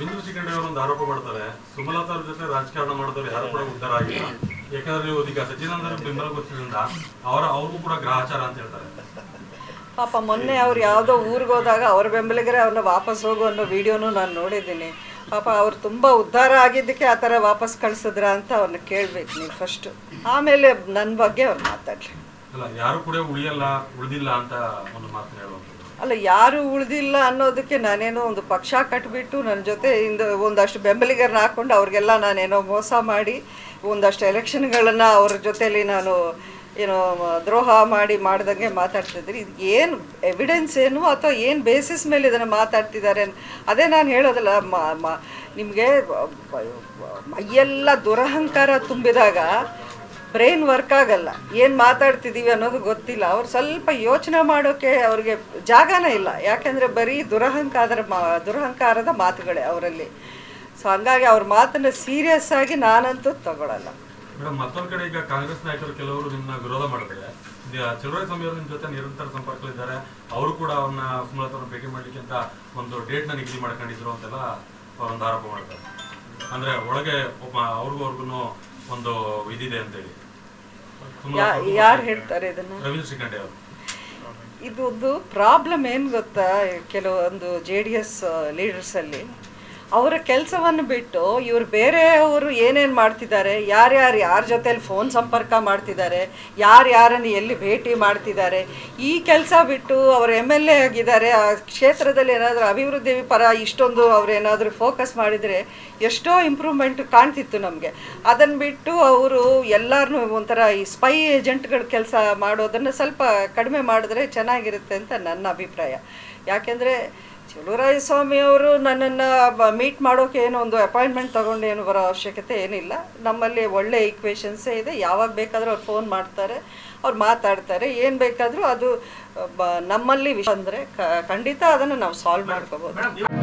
ಚಂದ್ರ ಶಿಖಂಡಿ ಅವರು ಒಂದು ಆರೋಪ ಮಾಡ್ತಾರೆ ಸುಮಲತಾ ಅವ್ರ ಜೊತೆ ರಾಜಕಾರಣ ಮಾಡಿದವರು ಯಾರು ಕೂಡ ಉದ್ಧಾರ ಆಗಿಲ್ಲ ಯಾಕಂದ್ರೆ ನೀವು ಈಗ ಸಚಿದಾನಂದ ಬೆಂಬಲ ಗೊತ್ತಿದ್ರಿಂದ ಅವರ ಅವ್ರಿಗೂ ಕೂಡ ಗ್ರಹಚಾರ ಅಂತ ಹೇಳ್ತಾರೆ ಪಾಪ ಮೊನ್ನೆ ಅವ್ರು ಯಾವುದೋ ಊರಿಗೆ ಹೋದಾಗ ಅವ್ರ ಬೆಂಬಲಿಗರೆ ಅವ್ರನ್ನ ವಾಪಸ್ ಹೋಗು ಅನ್ನೋ ವಿಡಿಯೋನು ನಾನು ನೋಡಿದ್ದೀನಿ ಪಾಪ ಅವ್ರು ತುಂಬ ಉದ್ಧಾರ ಆಗಿದ್ದಕ್ಕೆ ಆ ಥರ ವಾಪಸ್ ಕಳಿಸಿದ್ರ ಅಂತ ಅವ್ರನ್ನ ಕೇಳಬೇಕು ನೀವು ಫಸ್ಟು ಆಮೇಲೆ ನನ್ನ ಬಗ್ಗೆ ಅವ್ರು ಮಾತಾಡಲಿ ಅಲ್ಲ ಯಾರು ಕೂಡ ಉಳಿಯಲ್ಲ ಉಳಿದಿಲ್ಲ ಅಂತ ಒಂದು ಮಾತನ್ನ ಹೇಳುವಂಥದ್ದು ಅಲ್ಲ ಯಾರು ಉಳಿದಿಲ್ಲ ಅನ್ನೋದಕ್ಕೆ ನಾನೇನೋ ಒಂದು ಪಕ್ಷ ಕಟ್ಬಿಟ್ಟು ನನ್ನ ಜೊತೆ ಇಂದ ಒಂದಷ್ಟು ಬೆಂಬಲಿಗರನ್ನ ಹಾಕ್ಕೊಂಡು ಅವ್ರಿಗೆಲ್ಲ ನಾನೇನೋ ಮೋಸ ಮಾಡಿ ಒಂದಷ್ಟು ಎಲೆಕ್ಷನ್ಗಳನ್ನು ಅವ್ರ ಜೊತೆಲಿ ನಾನು ಏನೋ ಮ- ದ್ರೋಹ ಮಾಡಿ ಮಾಡ್ದಂಗೆ ಮಾತಾಡ್ತಿದ್ರಿ ಇದು ಏನು ಎವಿಡೆನ್ಸ್ ಏನು ಅಥವಾ ಏನು ಬೇಸಿಸ್ ಮೇಲೆ ಇದನ್ನು ಮಾತಾಡ್ತಿದ್ದಾರೆ ಅನ್- ಅದೇ ನಾನು ಹೇಳೋದಲ್ಲ ಮ ಮ ನಿಮಗೆ ಮೈಯೆಲ್ಲ ದುರಹಂಕಾರ ತುಂಬಿದಾಗ ಬ್ರೈನ್ ವರ್ಕ್ ಆಗಲ್ಲ ಏನು ಮಾತಾಡ್ತಿದ್ದೀವಿ ಅನ್ನೋದು ಗೊತ್ತಿಲ್ಲ ಅವ್ರು ಸ್ವಲ್ಪ ಯೋಚನೆ ಮಾಡೋಕ್ಕೆ ಅವ್ರಿಗೆ ಜಾಗನೇ ಇಲ್ಲ ಯಾಕೆಂದರೆ ಬರೀ ದುರಹಂಕಾರದ ಮಾ ದುರಹಂಕಾರದ ಮಾತುಗಳೇ ಅವರಲ್ಲಿ ಸೊ ಹಂಗಾಗಿ ಅವ್ರ ಮಾತನ್ನು ಸೀರಿಯಸ್ ಆಗಿ ನಾನಂತೂ ತಗೊಳ್ಳಲ್ಲ ಮೇಡಮ್ ಮತ್ತೊಂದ್ ಕಡೆ ಈಗ ಕಾಂಗ್ರೆಸ್ ನಾಯಕರು ಕೆಲವರು ನಿಮ್ಮನ್ನ ವಿರೋಧ ಮಾಡಿದ್ರೆ ಚಲುವರಾಯ ಸ್ವಾಮಿ ಅವರು ನಿಮ್ ಜೊತೆ ನಿರಂತರ ಸಂಪರ್ಕದಲ್ಲಿದ್ದಾರೆ ಅವರು ಕೂಡ ಅವ್ರನ್ನ ಸುಮಲತಾ ಅವ್ರನ್ನ ಭೇಟಿ ಮಾಡ್ಲಿಕ್ಕೆ ಅಂತ ಒಂದು ಡೇಟ್ ನ ನಿಗದಿ ಮಾಡ್ಕೊಂಡಿದ್ರು ಅಂತೆಲ್ಲ ಅವರೊಂದು ಆರೋಪ ಮಾಡ್ತಾರೆ ಅಂದ್ರೆ ಒಳಗೆ ಒಬ್ಬ ಅವ್ರಿಗೂ ಅವ್ರಿಗೂ ಒಂದು ಇದಿದೆ ಅಂತೇಳಿ ಸುಮಲತಾ ಅವ್ರಿಗೂ ಯಾರು ಹೇಳ್ತಾರೆ ಇದನ್ನು ರವೀಂದ್ರ ಶ್ರೀಕಂಠೆ ಅವರು ಇದೊಂದು ಪ್ರಾಬ್ಲಮ್ ಏನು ಗೊತ್ತಾ ಕೆಲವೊಂದು ಜೆ ಡಿ ಎಸ್ ಲೀಡರ್ಸಲ್ಲಿ ಅವರ ಕೆಲಸವನ್ನು ಬಿಟ್ಟು ಇವರು ಬೇರೆಯವರು ಏನೇನು ಮಾಡ್ತಿದ್ದಾರೆ ಯಾರ್ಯಾರು ಯಾರ ಜೊತೆಲಿ ಫೋನ್ ಸಂಪರ್ಕ ಮಾಡ್ತಿದ್ದಾರೆ ಯಾರ್ಯಾರನ್ನು ಎಲ್ಲಿ ಭೇಟಿ ಮಾಡ್ತಿದ್ದಾರೆ ಈ ಕೆಲಸ ಬಿಟ್ಟು ಅವರು ಎಮ್ ಎಲ್ ಎ ಆಗಿದ್ದಾರೆ ಆ ಕ್ಷೇತ್ರದಲ್ಲಿ ಏನಾದರೂ ಅಭಿವೃದ್ಧಿ ಪರ ಇಷ್ಟೊಂದು ಅವ್ರು ಏನಾದರೂ ಫೋಕಸ್ ಮಾಡಿದರೆ ಎಷ್ಟೋ ಇಂಪ್ರೂವ್ಮೆಂಟ್ ಕಾಣ್ತಿತ್ತು ನಮಗೆ ಅದನ್ನು ಬಿಟ್ಟು ಅವರು ಎಲ್ಲರನ್ನೂ ಒಂಥರ ಈ ಸ್ಪೈ ಏಜೆಂಟ್ಗಳ ಕೆಲಸ ಮಾಡೋದನ್ನು ಸ್ವಲ್ಪ ಕಡಿಮೆ ಮಾಡಿದ್ರೆ ಚೆನ್ನಾಗಿರುತ್ತೆ ಅಂತ ನನ್ನ ಅಭಿಪ್ರಾಯ ಯಾಕೆಂದರೆ ಚಲುವರಾಯ ಸ್ವಾಮಿ ಅವರು ನನ್ನನ್ನು ಮೀಟ್ ಮಾಡೋಕೆ ಏನೋ ಒಂದು ಅಪಾಯಿಂಟ್ಮೆಂಟ್ ತೊಗೊಂಡು ಏನು ಬರೋ ಅವಶ್ಯಕತೆ ಏನಿಲ್ಲ ನಮ್ಮಲ್ಲಿ ಒಳ್ಳೆ ಈಕ್ವೇಷನ್ಸೇ ಇದೆ ಯಾವಾಗ ಬೇಕಾದರೂ ಅವ್ರು ಫೋನ್ ಮಾಡ್ತಾರೆ ಅವ್ರು ಮಾತಾಡ್ತಾರೆ ಏನು ಬೇಕಾದರೂ ಅದು ಬ ನಮ್ಮಲ್ಲಿ ವಿಷಯ ಅಂದರೆ ಖಂಡಿತ ಅದನ್ನು ನಾವು ಸಾಲ್ವ್ ಮಾಡ್ಕೋಬೋದು ಮೇಡಮ್